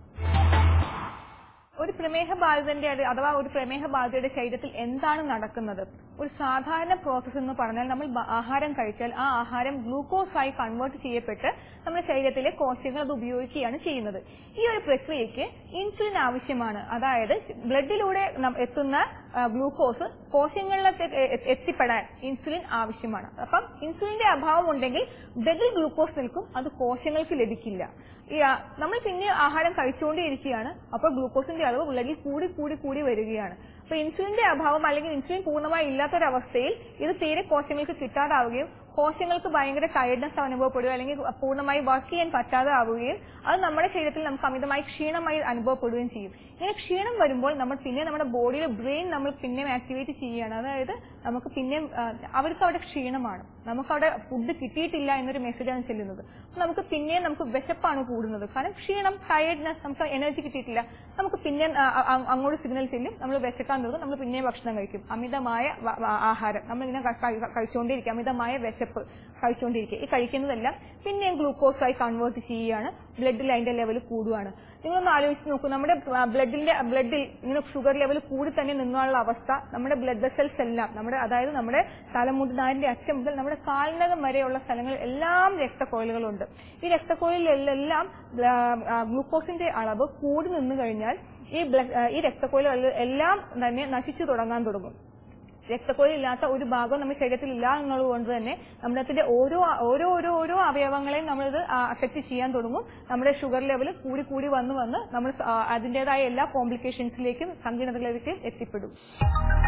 ഒരു പ്രമേഹ ബാധിതന്റെ അഥവാ ഒരു പ്രമേഹ ബാധിതയുടെ ശരീരത്തിൽ എന്താണ് നടക്കുന്നത് ഒരു സാധാരണ പ്രോസസ്സ് എന്ന് പറഞ്ഞാൽ നമ്മൾ ആഹാരം കഴിച്ചാൽ ആ ആഹാരം ഗ്ലൂക്കോസ് ആയി കൺവേർട്ട് ചെയ്യപ്പെട്ട് നമ്മുടെ ശരീരത്തിലെ കോശങ്ങൾ അത് ഉപയോഗിക്കുകയാണ് ചെയ്യുന്നത് ഈ ഒരു പ്രക്രിയയ്ക്ക് ഇൻസുലിൻ ആവശ്യമാണ് അതായത് ബ്ലഡിലൂടെ എത്തുന്ന ഗ്ലൂക്കോസ് കോശങ്ങളിലേക്ക് എത്തിപ്പെടാൻ ഇൻസുലിൻ ആവശ്യമാണ് അപ്പം ഇൻസുലിന്റെ അഭാവം ഉണ്ടെങ്കിൽ ബ്ലഡിൽ ഗ്ലൂക്കോസ് നിൽക്കും അത് കോശങ്ങൾക്ക് ലഭിക്കില്ല നമ്മൾ പിന്നെ ആഹാരം കഴിച്ചുകൊണ്ടേയിരിക്കുകയാണ് അപ്പോൾ ഗ്ലൂക്കോസിന്റെ അളവ് ബ്ലഡിൽ കൂടി കൂടി കൂടി വരികയാണ് അപ്പൊ ഇൻസുലിന്റെ അഭാവം അല്ലെങ്കിൽ ഇൻസുലിൻ പൂർണ്ണമായി ഇല്ലാത്തൊരവസ്ഥയിൽ ഇത് തീരെ കോശങ്ങൾക്ക് കിട്ടാതാവുകയും കോശങ്ങൾക്ക് ഭയങ്കര ടയർഡ്നെസ് അനുഭവപ്പെടുകയും അല്ലെങ്കിൽ പൂർണ്ണമായി വർക്ക് ചെയ്യാൻ പറ്റാതെ ആവുകയും അത് നമ്മുടെ ശരീരത്തിൽ നമുക്ക് അമിതമായി ക്ഷീണമായി അനുഭവപ്പെടുകയും ചെയ്യും ഇങ്ങനെ ക്ഷീണം വരുമ്പോൾ നമ്മൾ പിന്നെ നമ്മുടെ ബോഡിയിലെ ബ്രെയിൻ നമ്മൾ പിന്നെയും ആക്ടിവേറ്റ് ചെയ്യുകയാണ് അതായത് നമുക്ക് പിന്നെയും അവർക്ക് അവിടെ ക്ഷീണമാണ് നമുക്ക് അവിടെ ഫുഡ് കിട്ടിയിട്ടില്ല എന്നൊരു മെസ്സേജാണ് ചെല്ലുന്നത് അപ്പൊ നമുക്ക് പിന്നെയും നമുക്ക് വിശപ്പാണ് കൂടുന്നത് കാരണം ക്ഷീണം ടയർഡ്നെസ് നമുക്ക് എനർജി കിട്ടിയിട്ടില്ല നമുക്ക് പിന്നെ അങ്ങോട്ട് സിഗ്നൽ ചെല്ലും നമ്മൾ വിശക്കാൻ തുടങ്ങും നമ്മൾ പിന്നെയും ഭക്ഷണം കഴിക്കും അമിതമായ വ- വ- ആഹാരം നമ്മളിങ്ങനെ ക- ക- കഴിച്ചുകൊണ്ടിരിക്കുക അമിതമായ വിശപ്പ് കഴിച്ചുകൊണ്ടിരിക്കുക ഈ കഴിക്കുന്നതെല്ലാം പിന്നെയും ഗ്ലൂക്കോസായി കൺവേർട്ട് ചെയ്യുകയാണ് ബ്ലഡിൽ അതിന്റെ ലെവൽ കൂടുകയാണ് നിങ്ങളൊന്ന് ആലോചിച്ച് നോക്കൂ നമ്മുടെ ബ്ലഡിന്റെ ബ്ലഡിൽ ഇങ്ങനെ ഷുഗർ ലെവൽ കൂടി തന്നെ നിന്നുള്ള അവസ്ഥ നമ്മുടെ ബ്ലഡ് വെസൽസ് എല്ലാം നമ്മുടെ അതായത് നമ്മുടെ തലമുടിനാരിന്റെ അറ്റം മുതൽ നമ്മുടെ കാൽനകം വരെയുള്ള സ്ഥലങ്ങളിൽ എല്ലാം രക്തക്കോയിലുകളുണ്ട് ഈ രക്തക്കോയിലെല്ലാം ഗ്ലൂക്കോസിന്റെ അളവ് കൂടി നിന്ന് കഴിഞ്ഞാൽ ഈ ബ്ലഡ് ഈ രക്തക്കോയിലുകൾ എല്ലാം തന്നെ നശിച്ചു തുടങ്ങാൻ തുടങ്ങും രക്തക്കൊഴി ഇല്ലാത്ത ഒരു ഭാഗം നമ്മുടെ ശരീരത്തിൽ ഇല്ല എന്നുള്ളത് കൊണ്ട് തന്നെ നമ്മുടെ ഓരോ ഓരോ ഓരോ ഓരോ അവയവങ്ങളെയും നമ്മളിത് അഫക്ട് ചെയ്യാൻ തുടങ്ങും നമ്മുടെ ഷുഗർ ലെവൽ കൂടി കൂടി വന്ന് വന്ന് നമ്മൾ അതിന്റേതായ എല്ലാ കോംപ്ലിക്കേഷൻസിലേക്കും സങ്കീർണതകളിലേക്കും എത്തിപ്പെടും